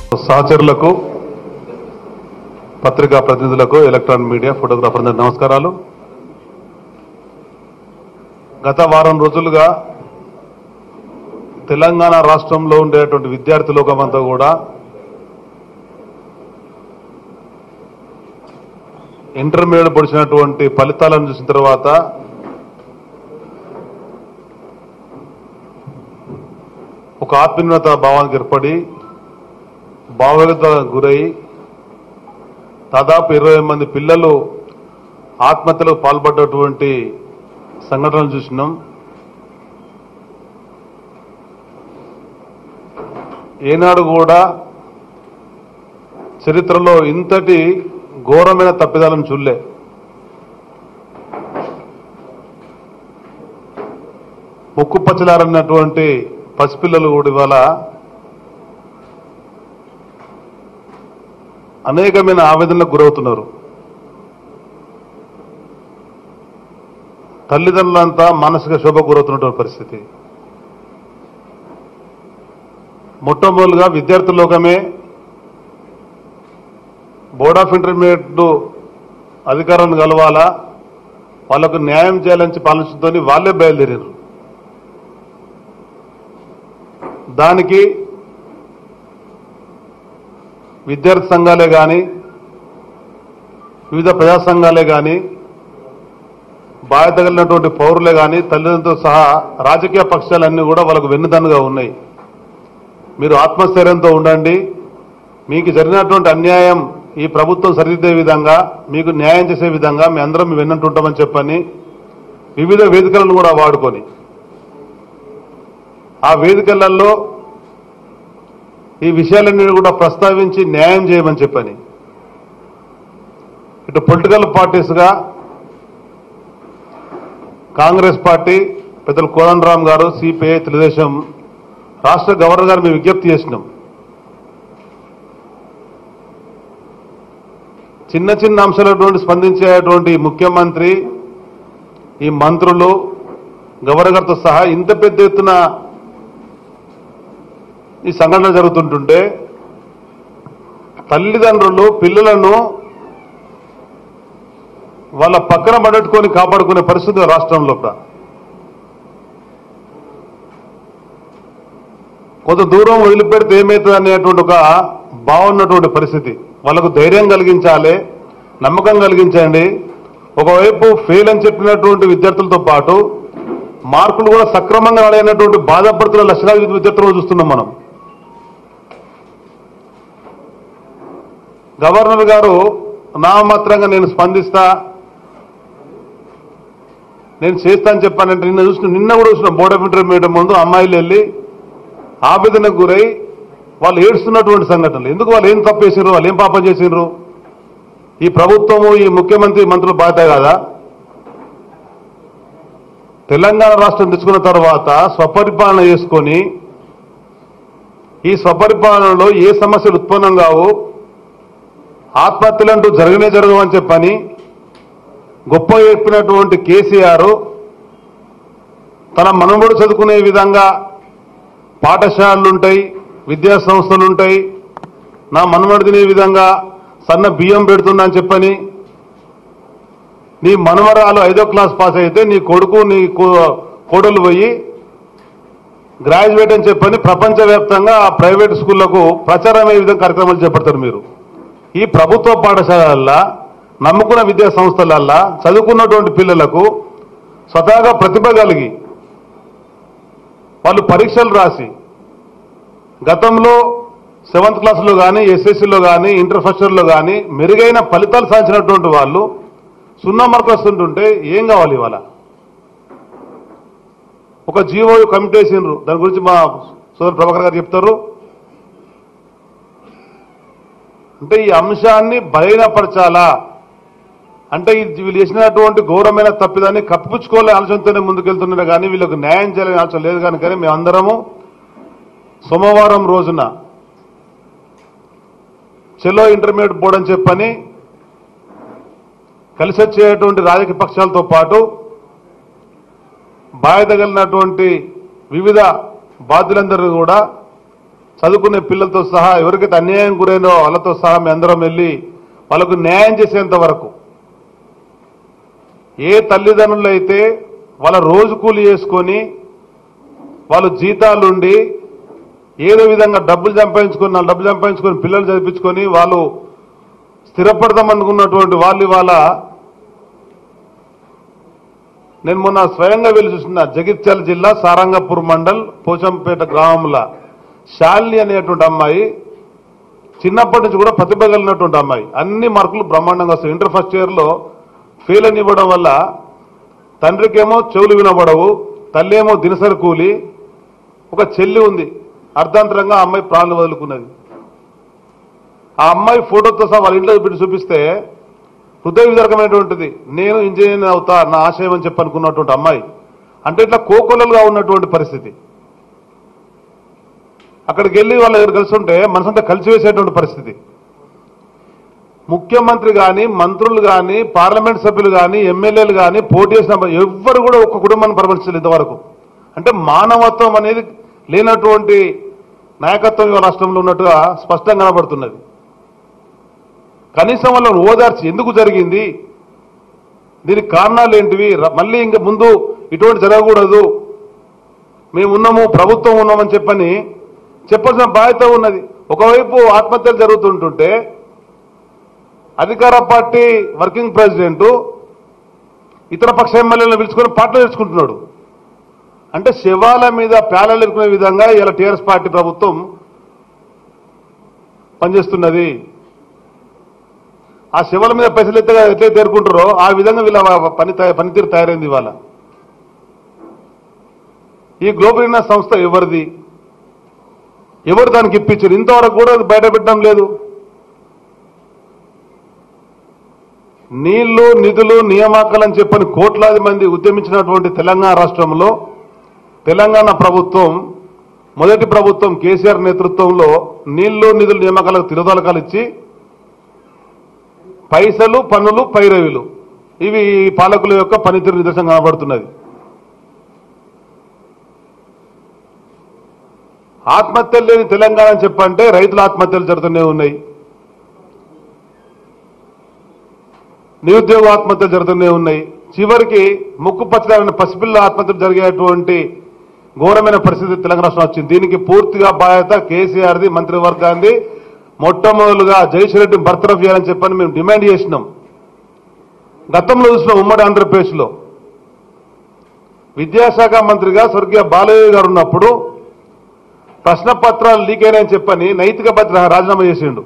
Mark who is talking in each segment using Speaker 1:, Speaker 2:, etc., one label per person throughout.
Speaker 1: సహచరులకు పత్రికా ప్రతినిధులకు electronic media photographer అందరికీ నమస్కారాలు గత వారం రోజులుగా తెలంగాణ రాష్ట్రంలో ఉండేటువంటి విద్యార్థి లోకమంతా కూడా ఇంటర్మీడియట్ పొడిచినటువంటి ఫలితాలను చూసిన తర్వాత ఒక ఆత్మీయత భావానికి ఏర్పడి భావోద్వేగాలకు గురై దాదాపు ఇరవై మంది పిల్లలు ఆత్మహత్యలకు పాల్పడ్డటువంటి సంఘటనలు చూసినాం ఏనాడు కూడా చరిత్రలో ఇంతటి ఘోరమైన తప్పిదాలను చూడలే ముక్కు పచ్చలారన్నటువంటి పసిపిల్లలు కూడా ఇవాళ అనేకమైన ఆవేదనలకు గురవుతున్నారు తల్లిదండ్రులంతా మానసిక శోభకు గురవుతున్నటువంటి పరిస్థితి మొట్టమొదలుగా విద్యార్థి లోకమే బోర్డ్ ఆఫ్ ఇంటర్మీడియట్ అధికారాన్ని కలవాలా వాళ్ళకు న్యాయం చేయాలని పాలనతో వాళ్ళే బయలుదేరారు దానికి విద్యార్థి సంఘాలే కానీ వివిధ ప్రజా సంఘాలే కానీ బాధ్యత కలిగినటువంటి పౌరులే కానీ తల్లిదండ్రులతో సహా రాజకీయ పక్షాలన్నీ కూడా వాళ్ళకు వెన్నుదన్నుగా ఉన్నాయి మీరు ఆత్మస్థైర్యంతో ఉండండి మీకు జరిగినటువంటి అన్యాయం ఈ ప్రభుత్వం సరిదిద్దే విధంగా మీకు న్యాయం చేసే విధంగా మీ అందరం మీ వెన్నంటుంటామని చెప్పని వివిధ వేదికలను కూడా వాడుకొని ఆ వేదికలలో ఈ విషయాలన్నీ కూడా ప్రస్తావించి న్యాయం చేయమని చెప్పని ఇటు పొలిటికల్ పార్టీస్గా కాంగ్రెస్ పార్టీ పెద్దలు కోదండరామ్ గారు సిపిఐ తెలుగుదేశం రాష్ట్ర గవర్నర్ గారు మేము విజ్ఞప్తి చేసినాం చిన్న చిన్న అంశాలటువంటి స్పందించేటువంటి ముఖ్యమంత్రి ఈ మంత్రులు గవర్నర్ గారితో సహా ఇంత పెద్ద ఎత్తున ఈ సంఘటన జరుగుతుంటుంటే తల్లిదండ్రులు పిల్లలను వాళ్ళ పక్కన పడట్టుకొని కాపాడుకునే పరిస్థితి రాష్ట్రంలో కూడా. కొంత దూరం వదిలిపెడితే ఏమవుతుంది అనేటువంటి ఒక బాగున్నటువంటి పరిస్థితి వాళ్ళకు ధైర్యం కలిగించాలి నమ్మకం కలిగించండి ఒకవైపు ఫెయిల్ అని చెప్పినటువంటి విద్యార్థులతో పాటు మార్కులు కూడా సక్రమంగా రాలేనటువంటి బాధపడుతున్న లక్షలాది విద్యార్థులను చూస్తున్నాం మనం గవర్నర్ గారు నామమాత్రంగా నేను స్పందిస్తా నేను చేస్తా అని చెప్పానంటే నిన్న చూసిన నిన్న కూడా చూసిన బోర్డ్ ఆఫ్ ఇంటర్మీడియట్ ముందు అమ్మాయిలు వెళ్ళి ఆవేదనకు గురై వాళ్ళు ఏడుస్తున్నటువంటి సంఘటనలు ఎందుకు వాళ్ళు ఏం తప్పు చేసిండ్రు వాళ్ళు ఏం పాపం చేసిండ్రు ఈ ప్రభుత్వము ఈ ముఖ్యమంత్రి మంత్రులు బాధ్యత కాదా తెలంగాణ రాష్ట్రం తెచ్చుకున్న తర్వాత స్వపరిపాలన చేసుకొని ఈ స్వపరిపాలనలో ఏ సమస్యలు ఉత్పన్నం కావు ఆత్మహత్యలంటూ జరగనే జరగవని చెప్పని గొప్ప చెప్పినటువంటి కేసీఆర్ తన మనముడు చదువుకునే విధంగా పాఠశాలలు ఉంటాయి విద్యా సంస్థలు ఉంటాయి నా మనమడు తినే విధంగా సన్న బియ్యం పెడుతున్నా అని చెప్పని నీ మనవరాలు ఐదో క్లాస్ పాస్ అయితే నీ కొడుకు నీ కో- కోడలు పోయి గ్రాడ్యుయేట్ అని చెప్పని ప్రపంచవ్యాప్తంగా ఆ ప్రైవేట్ స్కూళ్లకు ప్రచారం అయ్యే విధంగా కార్యక్రమాలు చేపడతారు మీరు ఈ ప్రభుత్వ పాఠశాలల్లో నమ్ముకున్న విద్యా సంస్థలల్లో చదువుకున్నటువంటి పిల్లలకు స్వతహాగా ప్రతిభ కలిగి వాళ్ళు పరీక్షలు రాసి గతంలో సెవెంత్ క్లాస్లో కానీ ఎస్ఎస్సీలో కానీ ఇంటర్ ఫస్ట్ ఇయర్లో కానీ మెరుగైన ఫలితాలు సాధించినటువంటి వాళ్ళు సున్నా మార్కులు వస్తుంటుంటే ఏం కావాలి ఇవాళ ఒక జీవో కమిటీ వేసిండ్రు దాని గురించి మా సోదరు ప్రభాకర్ గారు చెప్తారు అంటే ఈ అంశాన్ని బలహీనపరచాలా అంటే ఇది వీళ్ళు చేసినటువంటి ఘోరమైన తప్పిదాన్ని కప్పించుకోలే ఆలోచనతోనే ముందుకెళ్తున్నారు కానీ వీళ్ళకు న్యాయం చేయాలని ఆలోచన లేదు కనుక మేమందరము సోమవారం రోజున చెలో ఇంటర్మీడియట్ బోర్డు అని చెప్పని కలిసి వచ్చేటువంటి రాజకీయ పక్షాలతో పాటు బాధ్యత కలిగినటువంటి వివిధ బాధ్యులందరూ కూడా చదువుకునే పిల్లలతో సహా ఎవరికైతే అన్యాయం గురైనో వాళ్ళతో సహా మేము అందరం వెళ్ళి వాళ్ళకు న్యాయం చేసేంత వరకు ఏ తల్లిదండ్రులు అయితే వాళ్ళ రోజు కూలి చేసుకొని వాళ్ళు జీతాలుండి ఏదో విధంగా డబ్బులు సంపాదించుకున్న డబ్బులు సంపాదించుకొని పిల్లలు చదివించుకొని వాళ్ళు స్థిరపడదాం అనుకున్నటువంటి వాళ్ళు ఇవాళ నేను మొన్న స్వయంగా వెళ్ళి చూసిన జగిత్యాల జిల్లా సారంగపూర్ మండల్ పోచంపేట గ్రామంలో శాలిని అనేటువంటి అమ్మాయి చిన్నప్పటి నుంచి కూడా ప్రతిభ కలిగినటువంటి అమ్మాయి అన్ని మార్కులు బ్రహ్మాండంగా వస్తాయి ఇంటర్ ఫస్ట్ ఇయర్లో ఫెయిల్ అని ఇవ్వడం వల్ల తండ్రికేమో చెవులు వినబడవు తల్లి ఏమో దినసరి కూలి ఒక చెల్లి ఉంది అర్ధాంతరంగా ఆ అమ్మాయి ప్రాణాలు వదులుకున్నది ఆ అమ్మాయి ఫోటోతో సహా వాళ్ళ ఇంట్లో పెట్టి చూపిస్తే హృదయ విదరకమైనటువంటిది నేను ఇంజనీర్ అవుతా నా ఆశయం అని చెప్పి అనుకున్నటువంటి అమ్మాయి అంటే ఇట్లా కోకొల్లలుగా ఉన్నటువంటి పరిస్థితి అక్కడికి వెళ్ళి వాళ్ళ దగ్గర కలిసి ఉంటే మనసంతా కలిసివేసేటువంటి పరిస్థితి ముఖ్యమంత్రి కానీ మంత్రులు కానీ పార్లమెంట్ సభ్యులు కానీ ఎమ్మెల్యేలు కానీ పోటీ చేసిన ఎవ్వరు కూడా ఒక్క కుటుంబాన్ని పరామర్శించలేదు ఇంతవరకు అంటే మానవత్వం అనేది లేనటువంటి నాయకత్వం ఈ రాష్ట్రంలో ఉన్నట్టుగా స్పష్టంగా కనబడుతున్నది కనీసం వాళ్ళని ఓదార్చి ఎందుకు జరిగింది దీనికి కారణాలు ఏంటివి ర- మళ్ళీ ఇంక ముందు ఇటువంటి జరగకూడదు మేము ఉన్నాము ప్రభుత్వం ఉన్నామని చెప్పని చెప్పాల్సిన బాధ్యత ఉన్నది ఒకవైపు ఆత్మహత్యలు జరుగుతుంటుంటే అధికార పార్టీ వర్కింగ్ ప్రెసిడెంట్ ఇతర పక్ష ఎమ్మెల్యేలను పిలుచుకొని పాటలు తెచ్చుకుంటున్నాడు అంటే శవాల మీద పేలలు ఎరుకునే విధంగా ఇలా టీఆర్ఎస్ పార్టీ ప్రభుత్వం పనిచేస్తున్నది ఆ శివల మీద పైసలు ఎత్తగా ఎట్లయితే తేరుకుంటారో ఆ విధంగా వీళ్ళ పని తయ- పనితీరు తయారైంది ఇవాళ ఈ గ్లోబల్ ఇన్నర్ సంస్థ ఎవరిది ఎవరు దానికి ఇప్పించారు ఇంతవరకు కూడా అది బయట పెట్టడం లేదు నీళ్లు నిధులు నియామకాలని చెప్పని కోట్లాది మంది ఉద్యమించినటువంటి తెలంగాణ రాష్ట్రంలో తెలంగాణ ప్రభుత్వం మొదటి ప్రభుత్వం కేసీఆర్ నేతృత్వంలో నీళ్లు నిధులు నియామకాలకు తిరోదలకాలు ఇచ్చి పైసలు పన్నులు పైరవిలు ఇవి ఈ పాలకుల యొక్క పనితీరు నిదర్శనం కనబడుతున్నది ఆత్మహత్యలు లేని తెలంగాణ అని చెప్పంటే రైతుల ఆత్మహత్యలు జరుగుతూనే ఉన్నాయి నిరుద్యోగ ఆత్మహత్యలు జరుగుతూనే ఉన్నాయి చివరికి ముక్కు పచ్చడాలని పసిపిల్ల ఆత్మహత్యలు జరిగేటువంటి ఘోరమైన పరిస్థితి తెలంగాణ రాష్ట్రం వచ్చింది దీనికి పూర్తిగా బాధ్యత కేసీఆర్ది మంత్రివర్గాన్ని మొట్టమొదలుగా జయశ్రెడ్డిని బర్తరఫ్ చేయాలని చెప్పని మేము డిమాండ్ చేసినాం గతంలో చూసిన ఉమ్మడి ఆంధ్రప్రదేశ్లో విద్యాశాఖ మంత్రిగా స్వర్గీయ బాలయ్య గారు ఉన్నప్పుడు ప్రశ్న పత్రాలు లీక్ అయినాయని చెప్పని నైతిక భద్ర రాజీనామా చేసిండు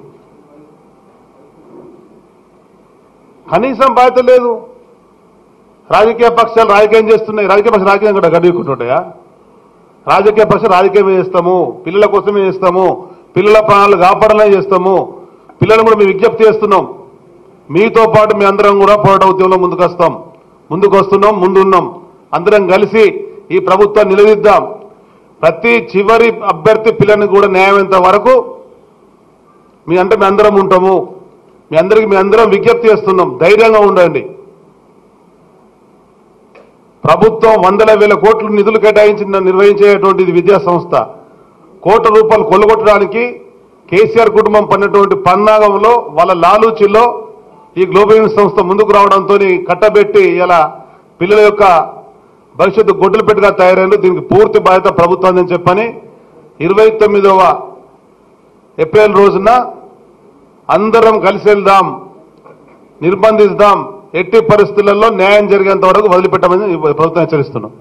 Speaker 1: కనీసం బాధ్యత లేదు రాజకీయ పక్షాలు రాజకీయం చేస్తున్నాయి రాజకీయ పక్షాలు రాజకీయం కూడా గడివికుంటుంటాయా రాజకీయ పక్షాలు రాజకీయమే చేస్తాము పిల్లల కోసమే చేస్తాము పిల్లల ప్రాణాలు కాపాడలే చేస్తాము పిల్లలను కూడా మేము విజ్ఞప్తి చేస్తున్నాం మీతో పాటు మీ అందరం కూడా పోరాట ఉద్యమంలో ముందుకు వస్తాం ముందుకు వస్తున్నాం ముందున్నాం అందరం కలిసి ఈ ప్రభుత్వాన్ని నిలదీద్దాం ప్రతి చివరి అభ్యర్థి పిల్లని కూడా న్యాయమైనంత వరకు మీ అంటే మీ అందరం ఉంటాము మీ అందరికి మీ అందరం విజ్ఞప్తి చేస్తున్నాం ధైర్యంగా ఉండండి ప్రభుత్వం వందల వేల కోట్ల నిధులు కేటాయించి నిర్వహించేటువంటి ఇది విద్యా సంస్థ కోట్ల రూపాయలు కొల్లగొట్టడానికి కేసీఆర్ కుటుంబం పడినటువంటి పన్నాగంలో వాళ్ళ లాలూచిలో ఈ గ్లోబల్ సంస్థ ముందుకు రావడంతో కట్టబెట్టి ఇలా పిల్లల యొక్క భవిష్యత్తు గొడ్డలు పెట్టుగా తయారైన దీనికి పూర్తి బాధ్యత ప్రభుత్వం అని చెప్పని ఇరవై తొమ్మిదవ ఏప్రిల్ రోజున అందరం కలిసి వెళ్దాం నిర్బంధిస్తాం ఎట్టి పరిస్థితులలో న్యాయం జరిగేంత వరకు వదిలిపెట్టమని ఈ ప్రభుత్వం హెచ్చరిస్తున్నాం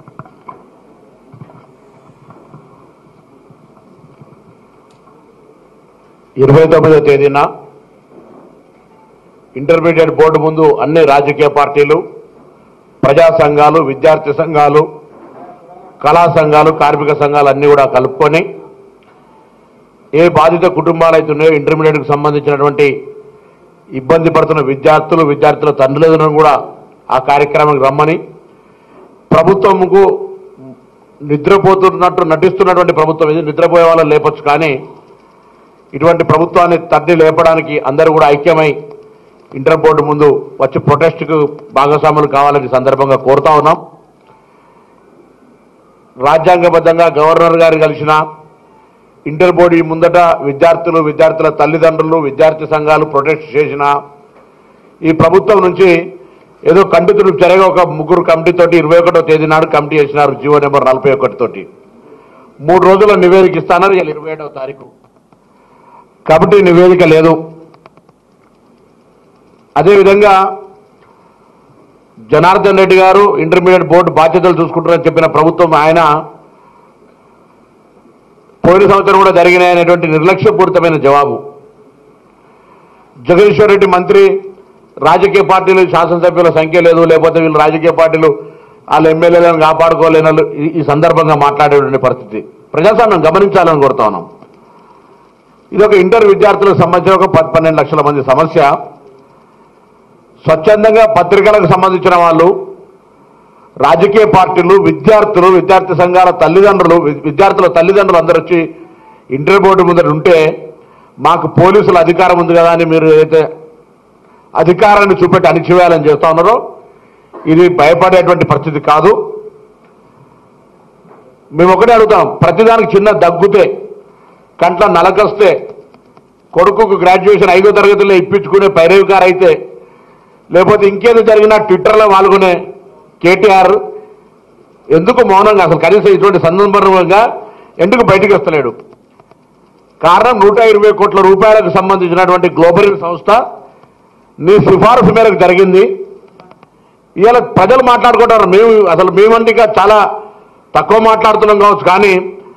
Speaker 2: ఇరవై తొమ్మిదో తేదీన ఇంటర్మీడియట్ బోర్డు ముందు అన్ని రాజకీయ పార్టీలు ప్రజా సంఘాలు విద్యార్థి సంఘాలు కళా సంఘాలు కార్మిక సంఘాలు అన్ని కూడా కలుపుకొని ఏ బాధిత కుటుంబాలు అయితే ఉన్నాయో ఇంటర్మీడియట్కి సంబంధించినటువంటి ఇబ్బంది పడుతున్న విద్యార్థులు విద్యార్థుల తండ్రులను కూడా ఆ కార్యక్రమానికి రమ్మని ప్రభుత్వంకు నిద్రపోతున్నట్టు నటిస్తున్నటువంటి ప్రభుత్వం ఇది నిద్రపోయే వాళ్ళని లేపొచ్చు కానీ ఇటువంటి ప్రభుత్వాన్ని తట్టి లేపడానికి అందరూ కూడా ఐక్యమై ఇంటర్ బోర్డు ముందు వచ్చి ప్రొటెస్ట్కు భాగస్వాములు కావాలని ఈ సందర్భంగా కోరుతా ఉన్నాం రాజ్యాంగబద్ధంగా గవర్నర్ గారు కలిసిన ఇంటర్ బోర్డు ముందట విద్యార్థులు విద్యార్థుల తల్లిదండ్రులు విద్యార్థి సంఘాలు ప్రొటెస్ట్ చేసిన ఈ ప్రభుత్వం నుంచి ఏదో కంటి తుడుపు చర్యగా ఒక ముగ్గురు కమిటీతోటి ఇరవై ఒకటో తేదీ నాడు కమిటీ చేసినారు జీవో నెంబర్ నలభై ఒకటి తోటి మూడు రోజుల నివేదిక ఇస్తానన్నారు ఇలా ఇరవై ఏడవ తారీఖు కాబట్టి నివేదిక లేదు అదేవిధంగా జనార్దన్ రెడ్డి గారు ఇంటర్మీడియట్ బోర్డు బాధ్యతలు చూసుకుంటారని చెప్పిన ప్రభుత్వం ఆయన పోయిన సంవత్సరం కూడా జరిగినాయనేటువంటి నిర్లక్ష్యపూరితమైన జవాబు జగదీశ్వర్ రెడ్డి మంత్రి రాజకీయ పార్టీలు శాసనసభ్యుల సంఖ్య లేదు లేకపోతే వీళ్ళు రాజకీయ పార్టీలు వాళ్ళ ఎమ్మెల్యేలను కాపాడుకోలేని ఈ- ఈ సందర్భంగా మాట్లాడేటువంటి పరిస్థితి ప్రజాస్వామ్యం గమనించాలని కోరుతా ఉన్నాం ఇది ఒక ఇంటర్ విద్యార్థులకు సంబంధించిన ఒక పద్ పన్నెండు లక్షల మంది సమస్య స్వచ్ఛందంగా పత్రికలకు సంబంధించిన వాళ్ళు రాజకీయ పార్టీలు విద్యార్థులు విద్యార్థి సంఘాల తల్లిదండ్రులు వి- విద్యార్థుల తల్లిదండ్రులు అందరూ వచ్చి ఇంటర్ బోర్డు ముందర ఉంటే మాకు పోలీసుల అధికారం ఉంది కదా అని మీరు ఏదైతే అధికారాన్ని చూపెట్టి అణిచివేయాలని చేస్తా ఉన్నారో ఇది భయపడేటువంటి పరిస్థితి కాదు మేము ఒకటే అడుగుతాం ప్రతిదానికి చిన్న దగ్గుతే కంట్ల నలకొస్తే కొడుకుకు గ్రాడ్యుయేషన్ ఐదో తరగతిలో ఇప్పించుకునే పైరవికారు అయితే లేకపోతే ఇంకేదో జరిగినా ట్విట్టర్లో పాల్గొనే కేటీఆర్ ఎందుకు మౌనంగా అసలు కనీసం ఇటువంటి సందర్భంగా ఎందుకు బయటికి వస్తలేడు కారణం నూట ఇరవై కోట్ల రూపాయలకు సంబంధించినటువంటి గ్లోబల్ సంస్థ నీ సిఫారసు మేరకు జరిగింది ఇవాళ ప్రజలు మాట్లాడుకుంటారు మేము అసలు మేమంటే ఇంకా చాలా తక్కువ మాట్లాడుతున్నాం కావచ్చు కానీ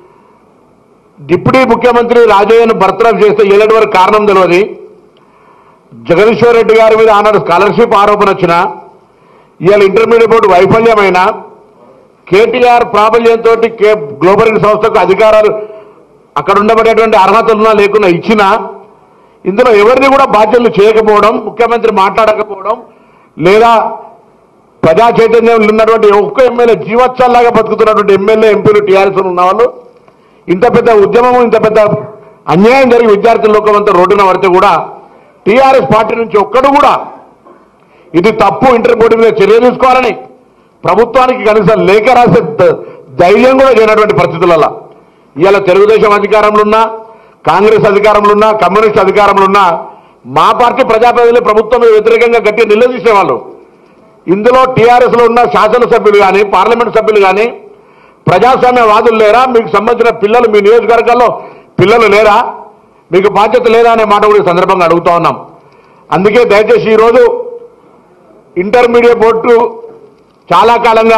Speaker 2: డిప్యూటీ ముఖ్యమంత్రి రాజయ్యను బర్తరఫ్ చేస్తే ఏళ్ళటి వరకు కారణం తెలియదు జగదీశ్వర్ రెడ్డి గారి మీద ఆనాడు స్కాలర్షిప్ ఆరోపణ వచ్చిన ఇవాళ ఇంటర్మీడియట్ బోర్డు వైఫల్యమైన కేటీఆర్ ప్రాబల్యంతో కే గ్లోబల్ సంస్థకు అధికారాలు అక్కడ ఉండబడేటువంటి అర్హతలున్నా లేకున్నా ఇచ్చినా ఇందులో ఎవరిని కూడా బాధ్యతలు చేయకపోవడం ముఖ్యమంత్రి మాట్లాడకపోవడం లేదా ప్రజా చైతన్యంలో ఉన్నటువంటి ఒక్క ఎమ్మెల్యే జీవోత్సవాలాగా బతుకుతున్నటువంటి ఎమ్మెల్యే ఎంపీలు టీఆర్ఎస్ ఉన్న వాళ్ళు ఇంత పెద్ద ఉద్యమము ఇంత పెద్ద అన్యాయం జరిగి విద్యార్థుల లోకం అంతా రోడ్డున పడితే కూడా టీఆర్ఎస్ పార్టీ నుంచి ఒక్కడు కూడా ఇది తప్పు ఇంటర్ బోర్డు మీద చర్య తీసుకోవాలని ప్రభుత్వానికి కనీసం లేఖ రాసే ద- ధైర్యం కూడా చేయనటువంటి పరిస్థితులలో ఇవాళ తెలుగుదేశం అధికారంలో ఉన్నా కాంగ్రెస్ అధికారంలో ఉన్నా కమ్యూనిస్ట్ అధికారంలో ఉన్నా మా పార్టీ ప్రజాప్రతినిధులు ప్రభుత్వం మీద వ్యతిరేకంగా గట్టిగా నిలదీసే వాళ్ళు ఇందులో టీఆర్ఎస్ లో ఉన్న శాసనసభ్యులు కానీ పార్లమెంట్ సభ్యులు కానీ ప్రజాస్వామ్యవాదులు లేరా మీకు సంబంధించిన పిల్లలు మీ నియోజకవర్గాల్లో పిల్లలు లేరా మీకు బాధ్యత లేదా అనే మాట కూడా ఈ సందర్భంగా అడుగుతా ఉన్నాం అందుకే దయచేసి ఈరోజు ఇంటర్మీడియట్ బోర్డు చాలా కాలంగా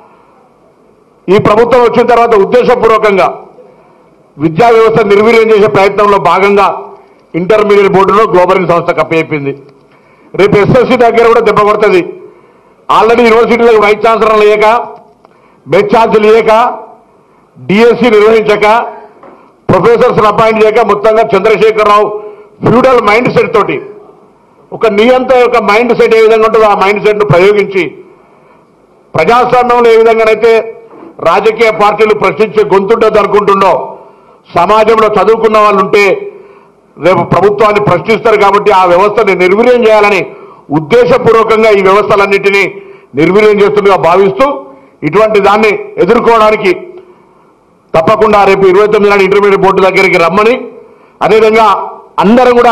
Speaker 2: ఈ ప్రభుత్వం వచ్చిన తర్వాత ఉద్దేశపూర్వకంగా విద్యా వ్యవస్థ నిర్వీర్యం చేసే ప్రయత్నంలో భాగంగా ఇంటర్మీడియట్ బోర్డులో గ్లోబల్ సంస్థ కప్పయిపోయింది రేపు ఎస్ఎస్సి దగ్గర కూడా దెబ్బ కొడుతుంది ఆల్రెడీ యూనివర్సిటీలకు వైస్ ఛాన్సలర్ లేక బెడ్ ఛార్జీలు లేక డిఎస్సి నిర్వహించక ప్రొఫెసర్స్ అపాయింట్ చేయక మొత్తంగా చంద్రశేఖరరావు ఫ్యూడల్ మైండ్ సెట్ తోటి ఒక నియంత యొక్క మైండ్ సెట్ ఏ విధంగా ఉంటుందో ఆ మైండ్ సెట్ను ప్రయోగించి ప్రజాస్వామ్యంలో ఏ విధంగానైతే రాజకీయ పార్టీలు ప్రశ్నించే గొంతుంటుంది అనుకుంటుండో సమాజంలో చదువుకున్న వాళ్ళు ఉంటే రేపు ప్రభుత్వాన్ని ప్రశ్నిస్తారు కాబట్టి ఆ వ్యవస్థని నిర్వీర్యం చేయాలని ఉద్దేశపూర్వకంగా ఈ వ్యవస్థలన్నింటినీ నిర్వీర్యం చేస్తుండగా భావిస్తూ ఇటువంటి దాన్ని ఎదుర్కోవడానికి తప్పకుండా రేపు ఇరవై తొమ్మిది నాడు ఇంటర్మీడియట్ బోర్డు దగ్గరికి రమ్మని అదేవిధంగా అందరం కూడా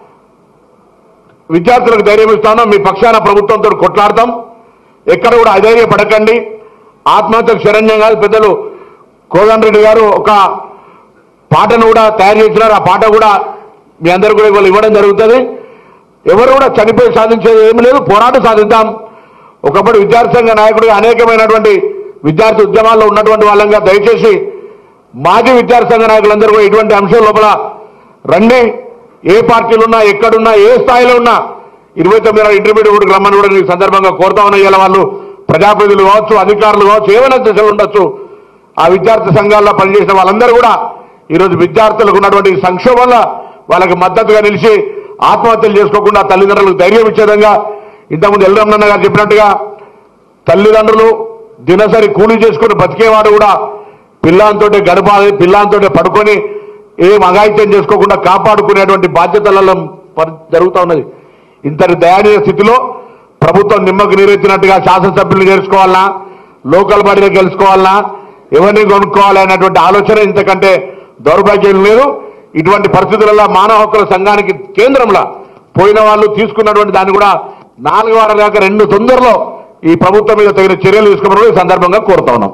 Speaker 2: విద్యార్థులకు ధైర్యం ఇస్తాను మీ పక్షాన ప్రభుత్వంతో కొట్లాడతాం ఎక్కడ కూడా అధైర్యపడకండి ఆత్మహత్యకు శరణ్యం కాదు పెద్దలు కోదండ రెడ్డి గారు ఒక పాటను కూడా తయారు చేసినారు ఆ పాట కూడా మీ అందరూ కూడా ఇవాళ ఇవ్వడం జరుగుతుంది ఎవరు కూడా చనిపోయి సాధించేది ఏమి లేదు పోరాటం సాధిద్దాం ఒకప్పుడు విద్యార్థి సంఘ నాయకుడిగా అనేకమైనటువంటి విద్యార్థి ఉద్యమాల్లో ఉన్నటువంటి వాళ్ళంగా దయచేసి మాజీ విద్యార్థి సంఘ నాయకులందరూ కూడా ఇటువంటి అంశం లోపల రండి ఏ పార్టీలు ఉన్నా ఎక్కడున్నా ఏ స్థాయిలో ఉన్నా ఇరవై తొమ్మిది నాడు ఇంటర్మీడియట్ కూడా రమ్మని కూడా ఈ సందర్భంగా కోరుతా ఉన్నా ఇలా వాళ్ళు ప్రజాప్రతినిధులు కావచ్చు అధికారులు కావచ్చు ఏమైనా దశలు ఉండొచ్చు ఆ విద్యార్థి సంఘాల్లో పనిచేసిన వాళ్ళందరూ కూడా ఈరోజు విద్యార్థులకు ఉన్నటువంటి సంక్షోభంలో వాళ్ళకి మద్దతుగా నిలిచి ఆత్మహత్యలు చేసుకోకుండా తల్లిదండ్రులకు ధైర్యం ఇచ్చే విధంగా ఇంతకుముందు ఎల్లరమణ గారు చెప్పినట్టుగా తల్లిదండ్రులు దినసరి కూలీ చేసుకుని బతికేవాడు కూడా పిల్లాంతోటే గడపాలి పిల్లాంతోటే పడుకొని ఏం అఘాయిత్యం చేసుకోకుండా కాపాడుకునేటువంటి బాధ్యతలలో పరి- జరుగుతూ ఉన్నది ఇంతటి దయనీయ స్థితిలో ప్రభుత్వం నిమ్మకు నీరెత్తినట్టుగా శాసనసభ్యులు చేర్చుకోవాలనా లోకల్ బాడీలో గెలుచుకోవాలనా ఎవరిని కొనుక్కోవాలి అనేటువంటి ఆలోచన ఇంతకంటే దౌర్భాగ్యం లేదు ఇటువంటి పరిస్థితులలో మానవ హక్కుల సంఘానికి కేంద్రంలో పోయిన వాళ్ళు తీసుకున్నటువంటి దాన్ని కూడా నాలుగు వారాల దాకా రెండు తొందరలో ఈ ప్రభుత్వం మీద తగిన చర్యలు తీసుకోవడం ఈ సందర్భంగా కోరుతా ఉన్నాం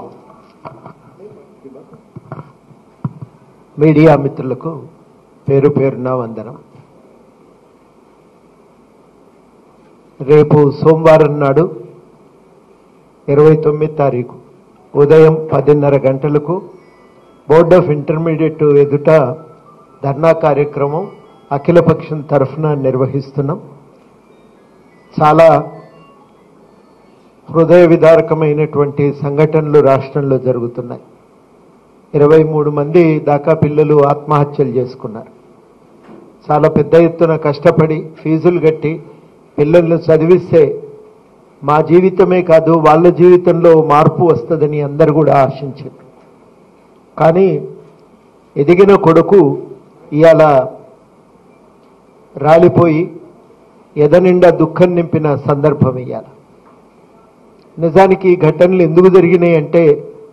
Speaker 3: మీడియా మిత్రులకు పేరు పేరున వందనం రేపు సోమవారం నాడు ఇరవై తొమ్మిది తారీఖు ఉదయం పదిన్నర గంటలకు బోర్డ్ ఆఫ్ ఇంటర్మీడియట్ ఎదుట ధర్నా కార్యక్రమం అఖిలపక్షం తరఫున నిర్వహిస్తున్నాం చాలా హృదయ విదారకమైనటువంటి సంఘటనలు రాష్ట్రంలో జరుగుతున్నాయి ఇరవై మూడు మంది దాకా పిల్లలు ఆత్మహత్యలు చేసుకున్నారు చాలా పెద్ద ఎత్తున కష్టపడి ఫీజులు కట్టి పిల్లలను చదివిస్తే మా జీవితమే కాదు వాళ్ళ జీవితంలో మార్పు వస్తుందని అందరు కూడా ఆశించారు కానీ ఎదిగిన కొడుకు ఇవాళ రాలిపోయి ఎదనిండా దుఃఖం నింపిన సందర్భం ఇవాళ నిజానికి ఈ ఘటనలు ఎందుకు జరిగినాయి అంటే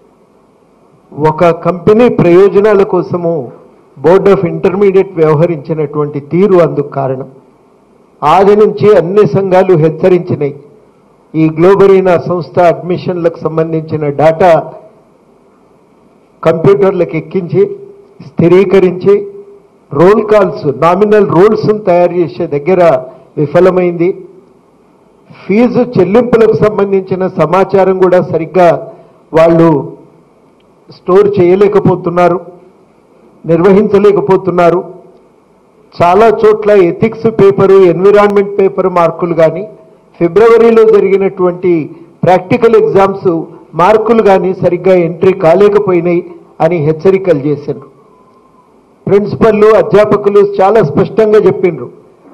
Speaker 3: ఒక కంపెనీ ప్రయోజనాల కోసము బోర్డ్ ఆఫ్ ఇంటర్మీడియట్ వ్యవహరించినటువంటి తీరు అందుకు కారణం ఆది నుంచి అన్ని సంఘాలు హెచ్చరించినాయి ఈ గ్లోబరీనా సంస్థ అడ్మిషన్లకు సంబంధించిన డాటా కంప్యూటర్లకు ఎక్కించి స్థిరీకరించి రోల్ కాల్స్ నామినల్ రోల్స్ తయారు చేసే దగ్గర విఫలమైంది ఫీజు చెల్లింపులకు సంబంధించిన సమాచారం కూడా సరిగ్గా వాళ్ళు స్టోర్ చేయలేకపోతున్నారు నిర్వహించలేకపోతున్నారు చాలా చోట్ల ఎథిక్స్ పేపరు ఎన్విరాన్మెంట్ పేపర్ మార్కులు కానీ ఫిబ్రవరిలో జరిగినటువంటి ప్రాక్టికల్ ఎగ్జామ్స్ మార్కులు కానీ సరిగ్గా ఎంట్రీ కాలేకపోయినాయి అని హెచ్చరికలు చేశారు ప్రిన్సిపల్లు అధ్యాపకులు చాలా స్పష్టంగా చెప్పిండ్రు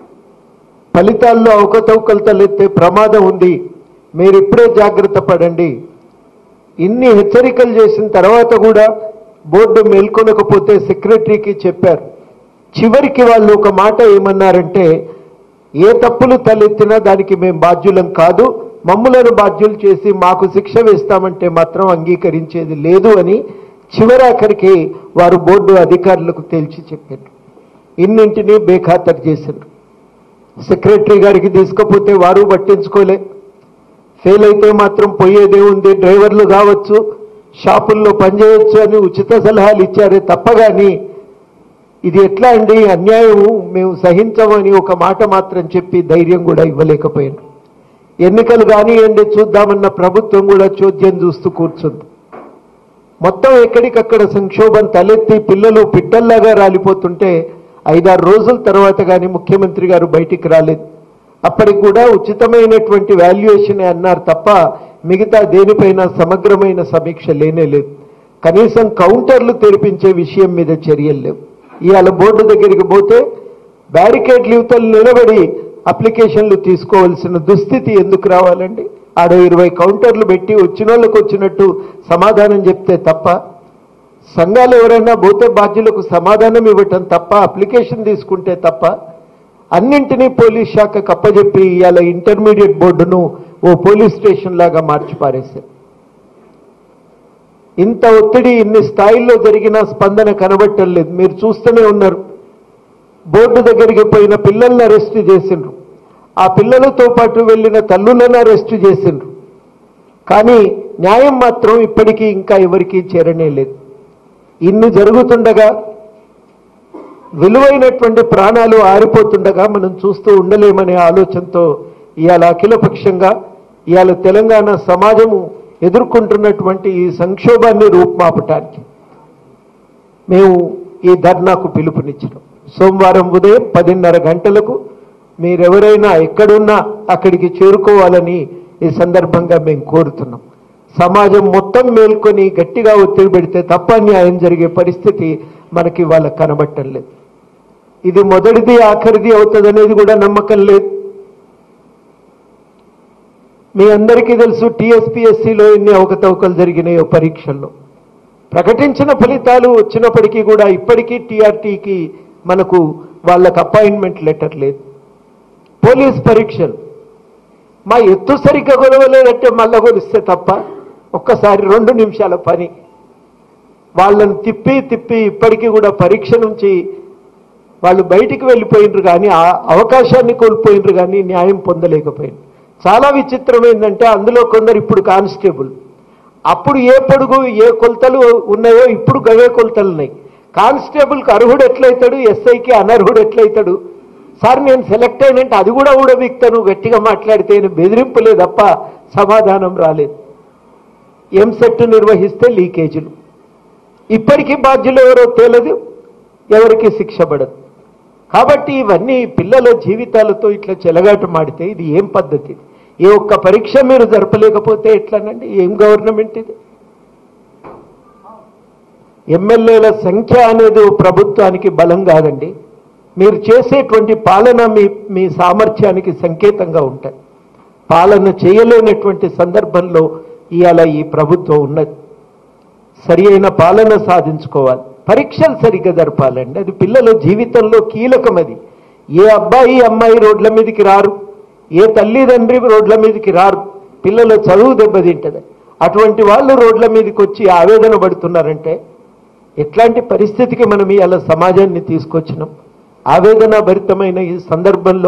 Speaker 3: ఫలితాల్లో అవకతవకలు తలెత్తే ప్రమాదం ఉంది మీరు ఇప్పుడే జాగ్రత్త పడండి ఇన్ని హెచ్చరికలు చేసిన తర్వాత కూడా బోర్డు మేల్కొనకపోతే సెక్రటరీకి చెప్పారు చివరికి వాళ్ళు ఒక మాట ఏమన్నారంటే ఏ తప్పులు తలెత్తినా దానికి మేము బాధ్యులం కాదు మమ్ములను బాధ్యులు చేసి మాకు శిక్ష వేస్తామంటే మాత్రం అంగీకరించేది లేదు అని చివరాఖరికి వారు బోర్డు అధికారులకు తేల్చి చెప్పారు ఇన్నింటినీ బేఖాతరు చేశారు సెక్రటరీ గారికి తీసుకపోతే వారు పట్టించుకోలే ఫెయిల్ అయితే మాత్రం పోయేదే ఉంది డ్రైవర్లు కావచ్చు షాపుల్లో పనిచేయొచ్చు అని ఉచిత సలహాలు ఇచ్చారే తప్ప కానీ ఇది ఎట్లా అండి అన్యాయం మేము సహించమని ఒక మాట మాత్రం చెప్పి ధైర్యం కూడా ఇవ్వలేకపోయాను ఎన్నికలు కానివ్వండి చూద్దామన్న ప్రభుత్వం కూడా చోద్యం చూస్తూ కూర్చుంది మొత్తం ఎక్కడికక్కడ సంక్షోభం తలెత్తి పిల్లలు పిట్టల్లాగా రాలిపోతుంటే ఐదారు రోజుల తర్వాత కానీ ముఖ్యమంత్రి గారు బయటికి రాలేదు అప్పటికి కూడా ఉచితమైనటువంటి వాల్యుయేషన్ అన్నారు తప్ప మిగతా దేనిపైన సమగ్రమైన సమీక్ష లేనే లేదు కనీసం కౌంటర్లు తెరిపించే విషయం మీద చర్యలు లేవు ఇవాళ బోర్డు దగ్గరికి పోతే బ్యారికేడ్లు యువతలు నిలబడి అప్లికేషన్లు తీసుకోవాల్సిన దుస్థితి ఎందుకు రావాలండి ఆడ ఇరవై కౌంటర్లు పెట్టి వచ్చిన వాళ్ళకి వచ్చినట్టు సమాధానం చెప్తే తప్ప సంఘాలు ఎవరైనా పోతే బాధ్యులకు సమాధానం ఇవ్వటం తప్ప అప్లికేషన్ తీసుకుంటే తప్ప అన్నింటినీ పోలీస్ శాఖకు అప్పజెప్పి ఇవాళ ఇంటర్మీడియట్ బోర్డును ఓ పోలీస్ స్టేషన్ లాగా మార్చి పారేశారు ఇంత ఒత్తిడి ఇన్ని స్థాయిల్లో జరిగిన స్పందన కనబట్టం లేదు మీరు చూస్తూనే ఉన్నారు బోర్డు దగ్గరికి పోయిన పిల్లల్ని అరెస్ట్ చేసిండ్రు ఆ పిల్లలతో పాటు వెళ్ళిన తల్లులను అరెస్ట్ చేసిండ్రు కానీ న్యాయం మాత్రం ఇప్పటికీ ఇంకా ఎవరికీ చేరనే లేదు ఇన్ని జరుగుతుండగా విలువైనటువంటి ప్రాణాలు ఆరిపోతుండగా మనం చూస్తూ ఉండలేమనే ఆలోచనతో ఇవాళ అఖిలపక్షంగా ఇవాళ తెలంగాణ సమాజము ఎదుర్కొంటున్నటువంటి ఈ సంక్షోభాన్ని రూపుమాపటానికి మేము ఈ ధర్నాకు పిలుపునిచ్చినాం సోమవారం ఉదయం పదిన్నర గంటలకు మీరెవరైనా ఎక్కడున్నా అక్కడికి చేరుకోవాలని ఈ సందర్భంగా మేము కోరుతున్నాం సమాజం మొత్తం మేల్కొని గట్టిగా ఒత్తిడి పెడితే తప్ప న్యాయం జరిగే పరిస్థితి మనకి వాళ్ళకి కనబట్టం లేదు ఇది మొదటిది ఆఖరిది అవుతుంది అనేది కూడా నమ్మకం లేదు మీ అందరికీ తెలుసు టీఎస్పీఎస్సీలో ఎన్ని అవకతవకలు జరిగినాయో పరీక్షల్లో ప్రకటించిన ఫలితాలు వచ్చినప్పటికీ కూడా ఇప్పటికీ టీఆర్టీకి మనకు వాళ్ళకు అపాయింట్మెంట్ లెటర్ లేదు పోలీస్ పరీక్షలు మా ఎత్తు సరిగ్గా కొలవలేదంటే మళ్ళా కొలిస్తే తప్ప ఒక్కసారి రెండు నిమిషాల పని వాళ్ళని తిప్పి తిప్పి ఇప్పటికీ కూడా పరీక్ష నుంచి వాళ్ళు బయటికి వెళ్ళిపోయినరు కానీ ఆ అవకాశాన్ని కోల్పోయినరు కానీ న్యాయం పొందలేకపోయింది చాలా విచిత్రం ఏంటంటే అందులో కొందరు ఇప్పుడు కానిస్టేబుల్ అప్పుడు ఏ పొడుగు ఏ కొలతలు ఉన్నాయో ఇప్పుడు గవే కొలతలు ఉన్నాయి కానిస్టేబుల్కి అర్హుడు ఎట్లయితాడు ఎస్ఐకి అనర్హుడు ఎట్లయితాడు సార్ నేను సెలెక్ట్ అయినంటే అది కూడా ఊడబిక్తాను గట్టిగా మాట్లాడితే నేను బెదిరింపులే తప్ప సమాధానం రాలేదు ఎంసెట్ నిర్వహిస్తే లీకేజీలు ఇప్పటికీ బాధ్యులు ఎవరో తేలదు ఎవరికి శిక్ష పడదు కాబట్టి ఇవన్నీ పిల్లల జీవితాలతో ఇట్లా చెలగాట మాడితే ఇది ఏం పద్ధతి ఏ ఒక్క పరీక్ష మీరు జరపలేకపోతే ఎట్లానండి ఏం గవర్నమెంట్ ఇది ఎమ్మెల్యేల సంఖ్య అనేది ఓ ప్రభుత్వానికి బలం కాదండి మీరు చేసేటువంటి పాలన మీ మీ సామర్థ్యానికి సంకేతంగా ఉంటాయి పాలన చేయలేనటువంటి సందర్భంలో ఇవాళ ఈ ప్రభుత్వం ఉన్నది సరి అయిన పాలన సాధించుకోవాలి పరీక్షలు సరిగ్గా జరపాలండి అది పిల్లల జీవితంలో కీలకం అది ఏ అబ్బాయి అమ్మాయి రోడ్ల మీదకి రారు ఏ తల్లిదండ్రి రోడ్ల మీదకి రారు పిల్లల చదువు దెబ్బతింటది అటువంటి వాళ్ళు రోడ్ల మీదకి వచ్చి ఆవేదన పడుతున్నారంటే ఎట్లాంటి పరిస్థితికి మనం ఇవాళ సమాజాన్ని తీసుకొచ్చినాం ఆవేదన భరితమైన ఈ సందర్భంలో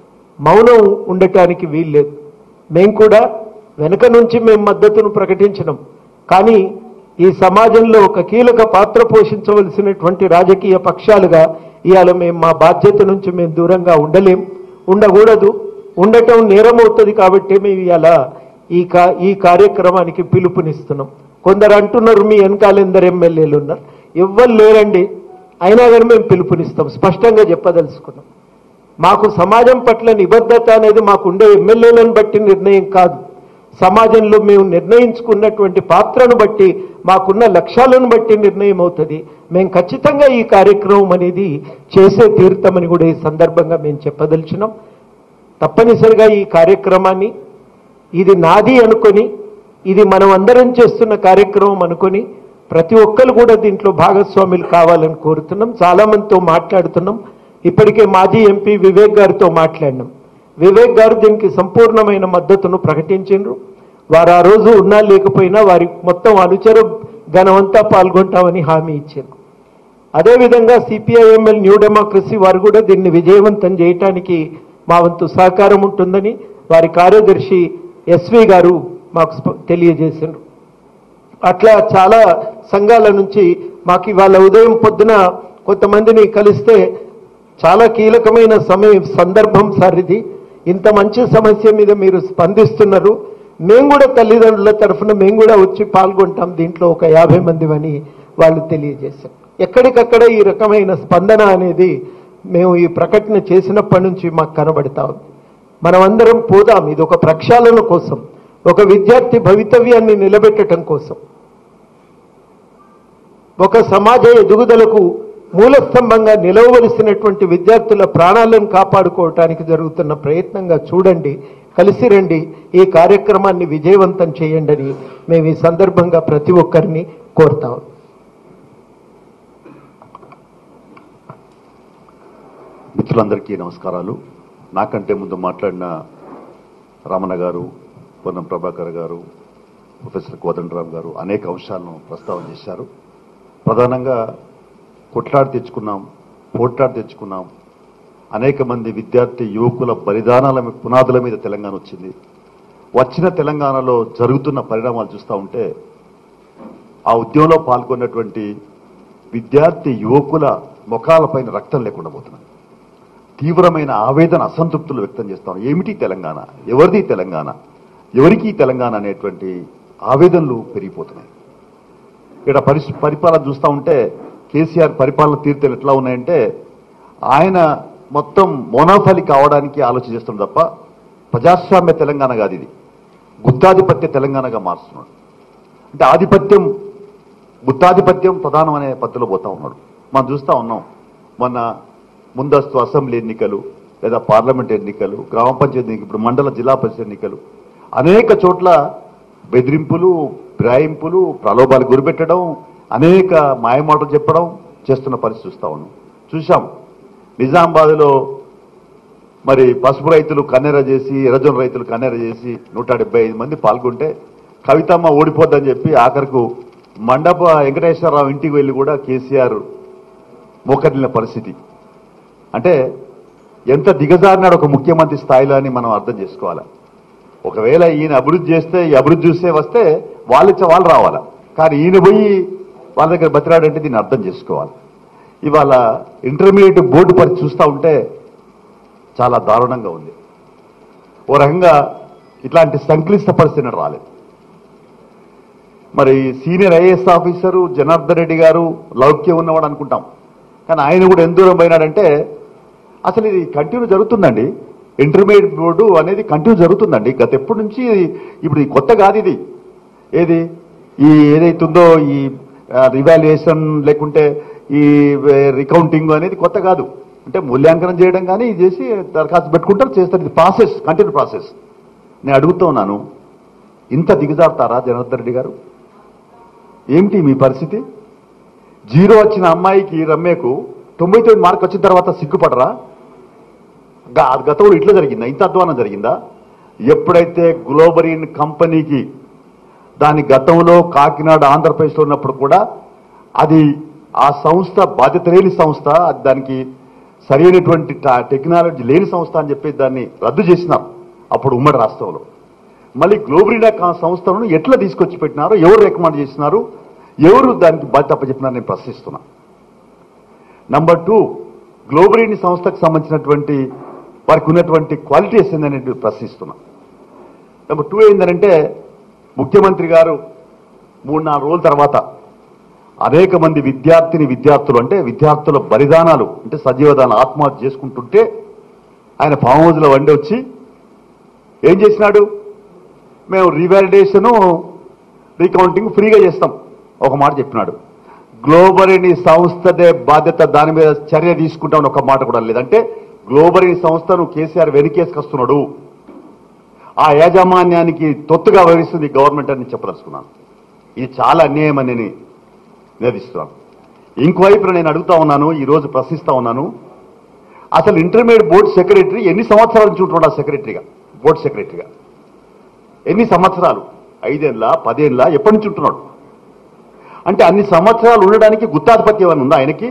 Speaker 3: మౌనం ఉండటానికి వీల్లేదు మేం కూడా వెనుక నుంచి మేము మద్దతును ప్రకటించినాం కానీ ఈ సమాజంలో ఒక కీలక పాత్ర పోషించవలసినటువంటి రాజకీయ పక్షాలుగా ఇవాళ మేము మా బాధ్యత నుంచి మేము దూరంగా ఉండలేం ఉండకూడదు ఉండటం నేరం అవుతుంది కాబట్టి మేము ఇవాళ ఈ కా ఈ కార్యక్రమానికి పిలుపునిస్తున్నాం కొందరు అంటున్నారు మీ వెనకాల ఎందరు ఎమ్మెల్యేలు ఉన్నారు ఎవ్వరు లేరండి అయినా కానీ మేము పిలుపునిస్తాం స్పష్టంగా చెప్పదలుచుకున్నాం మాకు సమాజం పట్ల నిబద్ధత అనేది మాకు ఉండే ఎమ్మెల్యేలను బట్టి నిర్ణయం కాదు సమాజంలో మేము నిర్ణయించుకున్నటువంటి పాత్రను బట్టి మాకున్న లక్ష్యాలను బట్టి నిర్ణయం అవుతుంది మేము ఖచ్చితంగా ఈ కార్యక్రమం అనేది చేసే తీరుతామని కూడా ఈ సందర్భంగా మేము చెప్పదలిచినాం తప్పనిసరిగా ఈ కార్యక్రమాన్ని ఇది నాది అనుకొని ఇది మనం అందరం చేస్తున్న కార్యక్రమం అనుకొని ప్రతి ఒక్కరు కూడా దీంట్లో భాగస్వాములు కావాలని కోరుతున్నాం చాలా మందితో మాట్లాడుతున్నాం ఇప్పటికే మాజీ ఎంపీ వివేక్ గారితో మాట్లాడినాం వివేక్ గారు దీనికి సంపూర్ణమైన మద్దతును ప్రకటించిండ్రు వారు ఆ రోజు ఉన్నా లేకపోయినా వారి మొత్తం అనుచర గణమంతా పాల్గొంటామని హామీ ఇచ్చారు అదేవిధంగా సిపిఐఎంఎల్ న్యూ డెమోక్రసీ వారు కూడా దీన్ని విజయవంతం చేయటానికి మా వంతు సహకారం ఉంటుందని వారి కార్యదర్శి ఎస్వి గారు మాకు స్ప- తెలియజేశారు అట్లా చాలా సంఘాల నుంచి మాకు ఇవాళ ఉదయం పొద్దున కొంతమందిని కలిస్తే చాలా కీలకమైన సమయం సందర్భం సార్ ఇది ఇంత మంచి సమస్య మీద మీరు స్పందిస్తున్నారు మేము కూడా తల్లిదండ్రుల తరఫున మేము కూడా వచ్చి పాల్గొంటాం దీంట్లో ఒక యాభై మంది అని వాళ్ళు తెలియజేశారు ఎక్కడికక్కడ ఈ రకమైన స్పందన అనేది మేము ఈ ప్రకటన చేసినప్పటి నుంచి మాకు కనబడతా ఉంది మనమందరం పోదాం ఇది ఒక ప్రక్షాళన కోసం ఒక విద్యార్థి భవితవ్యాన్ని నిలబెట్టడం కోసం ఒక సమాజ ఎదుగుదలకు మూలస్తంభంగా నిలవవలసినటువంటి విద్యార్థుల ప్రాణాలను కాపాడుకోవటానికి జరుగుతున్న ప్రయత్నంగా చూడండి కలిసి రండి ఈ కార్యక్రమాన్ని విజయవంతం చేయండి అని మేము ఈ సందర్భంగా ప్రతి ఒక్కరిని కోరుతాం
Speaker 4: మిత్రులందరికీ నమస్కారాలు నాకంటే ముందు మాట్లాడిన రమణ గారు పొన్నం ప్రభాకర్ గారు ప్రొఫెసర్ కోదండరావు గారు అనేక అంశాలను ప్రస్తావన చేశారు ప్రధానంగా కొట్లాడి తెచ్చుకున్నాం పోట్లాడి తెచ్చుకున్నాం అనేక మంది విద్యార్థి యువకుల బలిదానాల మీ- పునాదుల మీద తెలంగాణ వచ్చింది వచ్చిన తెలంగాణలో జరుగుతున్న పరిణామాలు చూస్తూ ఉంటే ఆ ఉద్యమంలో పాల్గొన్నటువంటి విద్యార్థి యువకుల ముఖాలపైన రక్తం లేకుండా పోతున్నది తీవ్రమైన ఆవేదన అసంతృప్తులు వ్యక్తం చేస్తాం ఏమిటి తెలంగాణ ఎవరిది తెలంగాణ ఎవరికి ఈ తెలంగాణ అనేటువంటి ఆవేదనలు పెరిగిపోతున్నాయి ఇక్కడ పరిస్ పరిపాలన చూస్తూ ఉంటే కేసీఆర్ పరిపాలన తీర్థలు ఎట్లా ఉన్నాయంటే ఆయన మొత్తం మోనాఫలి కావడానికి ఆలోచన చేస్తున్నాడు తప్ప ప్రజాస్వామ్య తెలంగాణ కాదు ఇది గుత్తాధిపత్య తెలంగాణగా మారుస్తున్నాడు అంటే ఆధిపత్యం గుత్తాధిపత్యం ప్రధానం అనే పద్ధతిలో పోతా ఉన్నాడు మనం చూస్తా ఉన్నాం మొన్న ముందస్తు అసెంబ్లీ ఎన్నికలు లేదా పార్లమెంట్ ఎన్నికలు గ్రామ పంచాయతీ ఎన్నికలు ఇప్పుడు మండల జిల్లా పరిషత్ ఎన్నికలు అనేక చోట్ల బెదిరింపులు ఫిరాయింపులు ప్రలోభాలు గురిపెట్టడం అనేక మాయమాటలు చెప్పడం చేస్తున్న పరిస్థితి చూస్తా ఉన్నాం చూశాం నిజామాబాద్లో మరి పసుపు రైతులు కన్నెర చేసి ఎర్రజొన్న రైతులు కన్నెర చేసి నూట డెబ్బై ఐదు మంది పాల్గొంటే కవితమ్మ ఓడిపోద్దని చెప్పి ఆఖరకు మండప వెంకటేశ్వరరావు ఇంటికి వెళ్ళి కూడా కేసీఆర్ మోకరిల్లిన పరిస్థితి అంటే ఎంత దిగజారినాడు ఒక ముఖ్యమంత్రి స్థాయిలో అని మనం అర్థం చేసుకోవాలి ఒకవేళ ఈయన అభివృద్ధి చేస్తే ఈ అభివృద్ధి చూస్తే వస్తే వాళ్ళు ఇచ్చే వాళ్ళు రావాలా కానీ ఈయన పోయి వాళ్ళ దగ్గర బతిరాడంటే దీన్ని అర్థం చేసుకోవాలి ఇవాళ ఇంటర్మీడియట్ బోర్డు పరిస్థితి చూస్తూ ఉంటే చాలా దారుణంగా ఉంది ఓ రకంగా ఇట్లాంటి సంక్లిష్ట పరిస్థితి రాలేదు మరి senior IAS officer Janardhan Reddy గారు లౌక్యం ఉన్నవాడు అనుకుంటాం కానీ ఆయన కూడా ఎంత దూరం పోయినాడంటే అసలు ఇది కంటిన్యూ జరుగుతుందండి ఇంటర్మీడియట్ బోర్డు అనేది కంటిన్యూ జరుగుతుందండి గత ఎప్పటి నుంచి ఇప్పుడు ఇది కొత్త కాదు ఇది ఏది ఈ ఏదైతుందో ఈ రివాల్యుయేషన్ లేకుంటే ఈ రికౌంటింగ్ అనేది కొత్త కాదు అంటే మూల్యాంకనం చేయడం కానీ ఇది చేసి దరఖాస్తు పెట్టుకుంటారు చేస్తారు ఇది ప్రాసెస్ కంటిన్యూ ప్రాసెస్ నేను అడుగుతూ ఉన్నాను ఇంత దిగజారుతారా జనార్దన్ రెడ్డి గారు ఏమిటి మీ పరిస్థితి జీరో వచ్చిన అమ్మాయికి రమ్యకు తొంభై తొమ్మిది మార్క్ వచ్చిన తర్వాత సిగ్గుపడరా గా- గతంలో ఇట్లా జరిగిందా ఇంత అధ్వానం జరిగిందా ఎప్పుడైతే గ్లోబరీన్ కంపెనీకి దాని గతంలో కాకినాడ ఆంధ్రప్రదేశ్లో ఉన్నప్పుడు కూడా అది ఆ సంస్థ బాధ్యత లేని సంస్థ అది దానికి సరైనటువంటి ట- టెక్నాలజీ లేని సంస్థ అని చెప్పి దాన్ని రద్దు చేసినారు అప్పుడు ఉమ్మడి రాష్ట్రంలో మళ్ళీ గ్లోబరీనా కా- సంస్థలను ఎట్లా తీసుకొచ్చి పెట్టినారు ఎవరు రికమెండ్ చేసినారు ఎవరు దానికి బాధ్యత చెప్పినారు నేను ప్రశ్నిస్తున్నా నంబర్ టూ గ్లోబరీని సంస్థకు సంబంధించినటువంటి వారికి ఉన్నటువంటి క్వాలిటీస్ ఏందనేది ప్రశ్నిస్తున్నా నెంబర్ టూ ఏంటంటే ముఖ్యమంత్రి గారు మూడు నాలుగు రోజుల తర్వాత అనేక మంది విద్యార్థిని విద్యార్థులు అంటే విద్యార్థుల బలిదానాలు అంటే సజీవదానాలు ఆత్మహత్య చేసుకుంటుంటే ఆయన ఫామ్ హౌస్లో వండి వచ్చి ఏం చేసినాడు మేము రివాలిడేషను రీకౌంటింగ్ ఫ్రీగా చేస్తాం ఒక మాట చెప్పినాడు గ్లోబరీని సంస్థదే బాధ్యత దాని మీద చర్య తీసుకుంటామని ఒక మాట కూడా లేదంటే గ్లోబరీని సంస్థను కేసీఆర్ వెనుకేసుకొస్తున్నాడు ఆ యాజమాన్యానికి తొత్తుగా వహిస్తుంది గవర్నమెంట్ అని చెప్పదలుచుకున్నాను ఇది చాలా అన్యాయం అని నేను నివేదిస్తున్నాను ఇంకోవైపు నేను అడుగుతా ఉన్నాను ఈ రోజు ప్రశ్నిస్తా ఉన్నాను అసలు ఇంటర్మీడియట్ బోర్డు సెక్రటరీ ఎన్ని సంవత్సరాల నుంచి ఉంటున్నాడు ఆ సెక్రటరీగా బోర్డు సెక్రటరీగా ఎన్ని సంవత్సరాలు ఐదేళ్ళ పదేళ్ళ ఎప్పటి నుంచి ఉంటున్నాడు అంటే అన్ని సంవత్సరాలు ఉండడానికి గుత్తాధిపత్యం ఏమైనా ఉందా ఆయనకి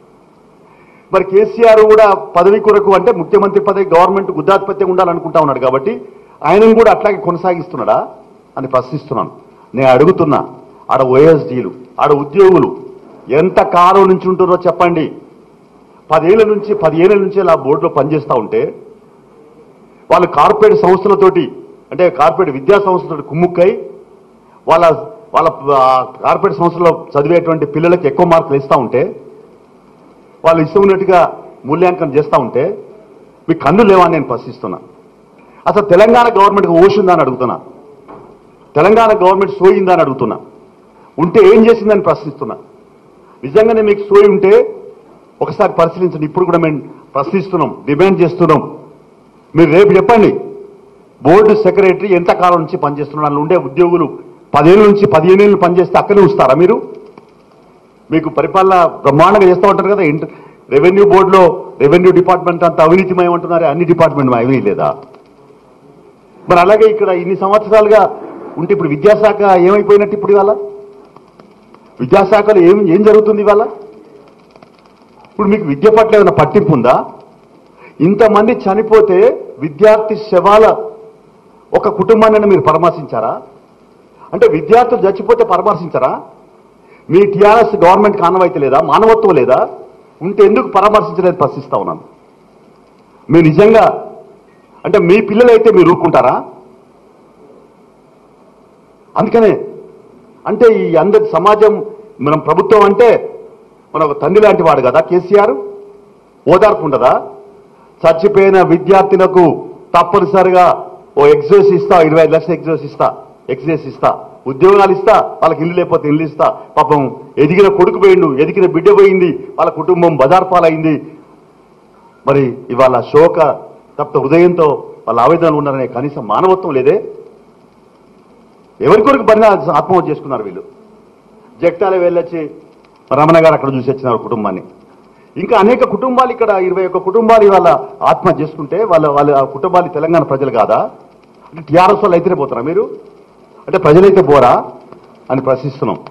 Speaker 4: మరి కేసీఆర్ కూడా పదవి కొరకు అంటే ముఖ్యమంత్రి పదవి గవర్నమెంట్ గుత్తాధిపత్యం ఉండాలనుకుంటా ఉన్నాడు కాబట్టి ఆయనను కూడా అట్లాగే కొనసాగిస్తున్నాడా అని ప్రశ్నిస్తున్నాను నేను అడుగుతున్నా ఆడ ఓఎస్డీలు ఆడ ఉద్యోగులు ఎంత కాలం నుంచి ఉంటుందో చెప్పండి పదేళ్ల నుంచి పదిహేనుల నుంచి ఆ బోర్డులో పనిచేస్తూ ఉంటే వాళ్ళు కార్పొరేట్ సంస్థలతోటి అంటే కార్పొరేట్ విద్యా సంస్థలతో కుమ్ముక్కై వాళ్ళ వాళ్ళ ఆ, కార్పొరేట్ సంస్థలో చదివేటువంటి పిల్లలకి ఎక్కువ మార్కులు ఇస్తూ ఉంటే వాళ్ళు ఇష్టం ఉన్నట్టుగా మూల్యాంకనం చేస్తూ ఉంటే మీ కన్ను లేవా అని నేను ప్రశ్నిస్తున్నా అసలు తెలంగాణ గవర్నమెంట్కి ఓషిందా అని అడుగుతున్నా తెలంగాణ గవర్నమెంట్ సోయిందా అని అడుగుతున్నా ఉంటే ఏం చేసిందని ప్రశ్నిస్తున్నా నిజంగానే మీకు సోయి ఉంటే ఒకసారి పరిశీలించండి ఇప్పుడు కూడా మేము ప్రశ్నిస్తున్నాం డిమాండ్ చేస్తున్నాం మీరు రేపు చెప్పండి బోర్డు సెక్రటరీ ఎంత కాలం నుంచి పనిచేస్తున్నారు అందులో ఉండే ఉద్యోగులు పదేళ్ళ నుంచి పదిహేను ఏళ్ళు పనిచేస్తే అక్కడే ఉంచుతారా మీరు మీకు పరిపాలన బ్రహ్మాండంగా చేస్తూ ఉంటారు కదా ఇంట రెవెన్యూ బోర్డులో రెవెన్యూ డిపార్ట్మెంట్ అంతా అవినీతిమయం అంటున్నారు అన్ని డిపార్ట్మెంట్ అవినీతి లేదా మరి అలాగే ఇక్కడ ఇన్ని సంవత్సరాలుగా ఉంటే ఇప్పుడు విద్యాశాఖ ఏమైపోయినట్టు ఇప్పుడు ఇవాళ విద్యాశాఖలో ఏం ఏం జరుగుతుంది ఇవాళ ఇప్పుడు మీకు విద్య పట్ల ఏమైనా పట్టింపు ఉందా ఇంతమంది చనిపోతే విద్యార్థి శవాల ఒక కుటుంబాన్ని మీరు పరామర్శించారా అంటే విద్యార్థులు చచ్చిపోతే పరామర్శించారా మీ టీఆర్ఎస్ గవర్నమెంట్ కానవైతే లేదా మానవత్వం లేదా ఉంటే ఎందుకు పరామర్శించలేదు ప్రశ్నిస్తా ఉన్నాను మీరు నిజంగా అంటే మీ పిల్లలైతే మీరు ఊరుకుంటారా అందుకనే అంటే ఈ అందరి సమాజం మనం ప్రభుత్వం అంటే మన ఒక తండ్రి లాంటి వాడు కదా కేసీఆర్ ఓదార్పు ఉండదా చచ్చిపోయిన విద్యార్థులకు తప్పనిసరిగా ఓ ఎగ్జోస్ ఇస్తా ఇరవై ఐదు లక్షల ఎగ్జోస్ ఇస్తా ఎక్సైజ్ ఇస్తా ఉద్యోగాలు ఇస్తా వాళ్ళకి ఇల్లు లేకపోతే ఇల్లు ఇస్తా పాపం ఎదిగిన కొడుకు పోయిండు ఎదిగిన బిడ్డ పోయింది వాళ్ళ కుటుంబం బజార్ పాలైంది మరి ఇవాళ శోక తప్త హృదయంతో వాళ్ళ ఆవేదనలు ఉన్నారనే కనీసం మానవత్వం లేదే ఎవరి కొరకు పడినా ఆత్మహత్య చేసుకున్నారు వీళ్ళు జగతాల వెళ్ళొచ్చి రమణ గారు అక్కడ చూసి వచ్చినారు కుటుంబాన్ని ఇంకా అనేక కుటుంబాలు ఇక్కడ ఇరవై ఒక్క కుటుంబాలు ఇవాళ ఆత్మహత్య చేసుకుంటే వాళ్ళ వాళ్ళ ఆ కుటుంబాలు తెలంగాణ ప్రజలు కాదా అంటే టీఆర్ఎస్ వాళ్ళు అయితేనే పోతారా మీరు అంటే ప్రజలైతే పోరా అని ప్రశ్నిస్తున్నాం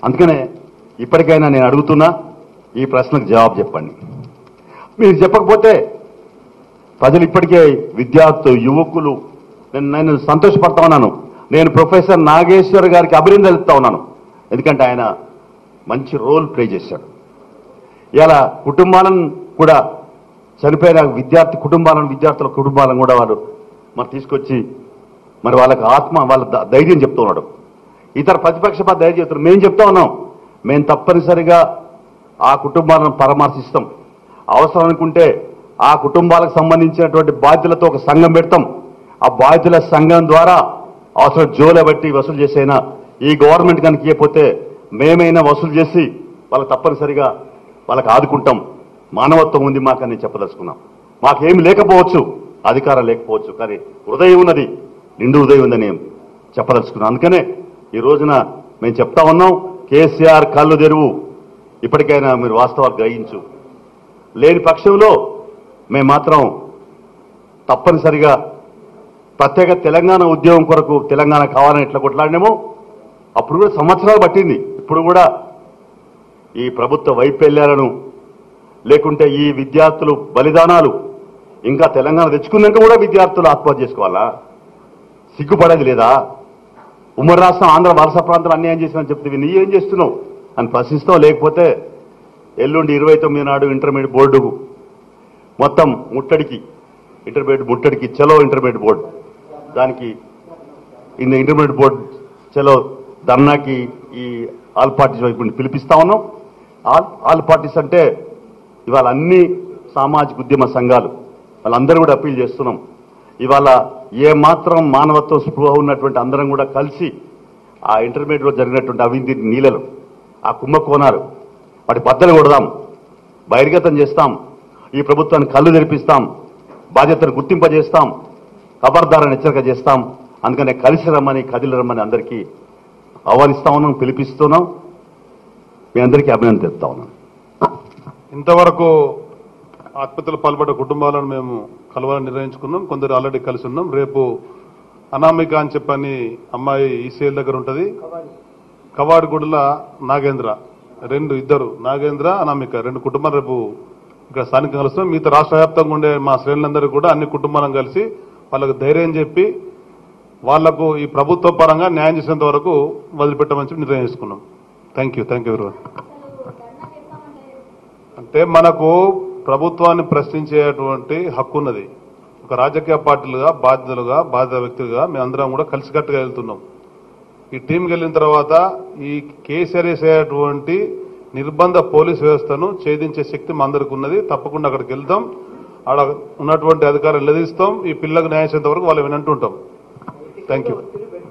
Speaker 4: అందుకనే ఇప్పటికైనా నేను అడుగుతున్నా ఈ ప్రశ్నకు జవాబు చెప్పండి మీరు చెప్పకపోతే ప్రజలు ఇప్పటికే విద్యార్థులు యువకులు నేను నేను సంతోషపడతా ఉన్నాను నేను ప్రొఫెసర్ నాగేశ్వర్ గారికి అభినందనలు ఇస్తా ఉన్నాను ఎందుకంటే ఆయన మంచి రోల్ ప్లే చేశాడు ఇలా కుటుంబాలను కూడా చనిపోయిన విద్యార్థి కుటుంబాలను విద్యార్థుల కుటుంబాలను కూడా వారు మరి తీసుకొచ్చి మరి వాళ్ళకి ఆత్మ వాళ్ళ ధ- ధైర్యం చెప్తున్నాడు ఇతర ప్రతిపక్ష పార్టీ ధైర్యం చెప్తున్నారు మేము చెప్తా ఉన్నాం మేము తప్పనిసరిగా ఆ కుటుంబాలను పరామర్శిస్తాం అవసరం అనుకుంటే ఆ కుటుంబాలకు సంబంధించినటువంటి బాధ్యులతో ఒక సంఘం పెడతాం ఆ బాధ్యుల సంఘం ద్వారా అవసరం జోలే బట్టి వసూలు చేసైనా ఈ గవర్నమెంట్ కనుక ఇవ్వకపోతే మేమైనా వసూలు చేసి వాళ్ళకి తప్పనిసరిగా వాళ్ళకి ఆదుకుంటాం మానవత్వం ఉంది మాకని చెప్పదలుచుకున్నాం మాకేం లేకపోవచ్చు అధికారం లేకపోవచ్చు కానీ హృదయం ఉన్నది నిండు హృదయం ఉందని చెప్పదలుచుకున్నాం అందుకనే ఈ రోజున మేము చెప్తా ఉన్నాం కేసీఆర్ కళ్ళు తెరువు ఇప్పటికైనా మీరు వాస్తవాలు గ్రహించు లేని పక్షంలో మేము మాత్రం తప్పనిసరిగా ప్రత్యేక తెలంగాణ ఉద్యమం కొరకు తెలంగాణ కావాలని ఎట్లా కొట్లాడినేమో అప్పుడు కూడా సంవత్సరాలు పట్టింది ఇప్పుడు కూడా ఈ ప్రభుత్వ వైఫల్యాలను లేకుంటే ఈ విద్యార్థులు బలిదానాలు ఇంకా తెలంగాణ తెచ్చుకున్నాక కూడా విద్యార్థులు ఆత్మహత్య చేసుకోవాలా సిగ్గుపడేది లేదా ఉమ్మడి రాష్ట్రం ఆంధ్ర వలస ప్రాంతాలు అన్యాయం చేసినా చెప్తే నీ ఏం చేస్తున్నావు అని ప్రశ్నిస్తావు లేకపోతే ఎల్లుండి ఇరవై తొమ్మిది నాడు ఇంటర్మీడియట్ బోర్డు మొత్తం ముట్టడికి ఇంటర్మీడియట్ ముట్టడికి చలో ఇంటర్మీడియట్ బోర్డు దానికి ఇన్ ఇంటర్మీడియట్ బోర్డు చలో ధర్నాకి ఈ ఆల్ పార్టీస్ వైపు నుండి పిలిపిస్తా ఉన్నాం ఆల్ ఆల్ పార్టీస్ అంటే ఇవాళ అన్ని సామాజిక ఉద్యమ సంఘాలు వాళ్ళందరూ కూడా అప్పీల్ చేస్తున్నాం ఇవాళ ఏ మాత్రం మానవత్వం స్పృహ ఉన్నటువంటి అందరం కూడా కలిసి ఆ ఇంటర్మీడియట్లో జరిగినటువంటి అవినీతి నీళ్ళలు ఆ కుంభకోణాలు వాటి బద్దలు కొడదాం బహిర్గతం చేస్తాం ఈ ప్రభుత్వాన్ని కళ్ళు తెరిపిస్తాం బాధ్యతను గుర్తింపజేస్తాం ఖబర్దారని హెచ్చరిక చేస్తాం అందుకనే కలిసి రమ్మని కదిలి రమ్మని అందరికీ ఆహ్వానిస్తా ఉన్నాం పిలిపిస్తున్నాం మీ అందరికీ అభినందన తెలుపుతా ఉన్నాం
Speaker 1: ఇంతవరకు ఆత్మహత్యలు పాల్పడ్డ కుటుంబాలను మేము కలవాలని నిర్ణయించుకున్నాం కొందరు ఆల్రెడీ కలిసి ఉన్నాం రేపు అనామిక అని చెప్పని అమ్మాయి ఈసీఎల్ దగ్గర ఉంటుంది కవాడిగూడల నాగేంద్ర రెండు ఇద్దరు నాగేంద్ర అనామిక రెండు కుటుంబాలు రేపు ఇక్కడ స్థానికంగా కలుస్తున్నాం మిగతా రాష్ట్ర వ్యాప్తంగా ఉండే మా శ్రేణులందరూ కూడా అన్ని కుటుంబాలను కలిసి వాళ్ళకు ధైర్యం చెప్పి వాళ్లకు ఈ ప్రభుత్వ పరంగా న్యాయం చేసేంత వరకు వదిలిపెట్టమని చెప్పి నిర్ణయం చేసుకున్నాం థ్యాంక్ యూ థ్యాంక్ యూ ఎవరి అంటే మనకు ప్రభుత్వాన్ని ప్రశ్నించేటువంటి హక్కు ఉన్నది ఒక రాజకీయ పార్టీలుగా బాధ్యతలుగా బాధ్యత వ్యక్తులుగా మేమందరం కూడా కలిసికట్టుగా వెళ్తున్నాం ఈ టీంకి వెళ్ళిన తర్వాత ఈ కేసీఆర్ వేసేటువంటి నిర్బంధ పోలీస్ వ్యవస్థను ఛేదించే శక్తి మా అందరికి ఉన్నది తప్పకుండా అక్కడికి వెళ్తాం ఆడ ఉన్నటువంటి అధికారులు నిలదీస్తాం ఈ పిల్లకు న్యాయం చేసేంత వరకు వాళ్ళు వినంటుంటాం థ్యాంక్ యూ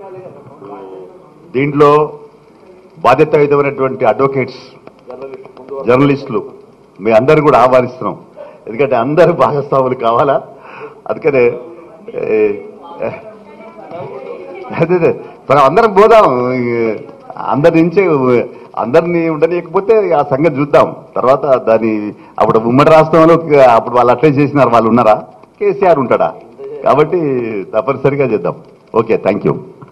Speaker 4: దీంట్లో బాధ్యతాయుతమైనటువంటి అడ్వకేట్స్ జర్నలిస్టులు మీ అందరు కూడా ఆహ్వానిస్తున్నాం ఎందుకంటే అందరు భాగస్వాములు కావాలా అందుకనే ఏ, అదే అదే మనం అందరం పోదాం ఈ, అందరి నుంచే అందరినీ ఉండనీయకపోతే ఆ సంగతి చూద్దాం తర్వాత దాని అప్పుడు ఉమ్మడి రాష్ట్రంలో అప్పుడు వాళ్ళు అట్లే చేసినారు వాళ్ళు ఉన్నారా కేసీఆర్ ఉంటాడా కాబట్టి తప్పనిసరిగా చేద్దాం ఓకే థ్యాంక్ యూ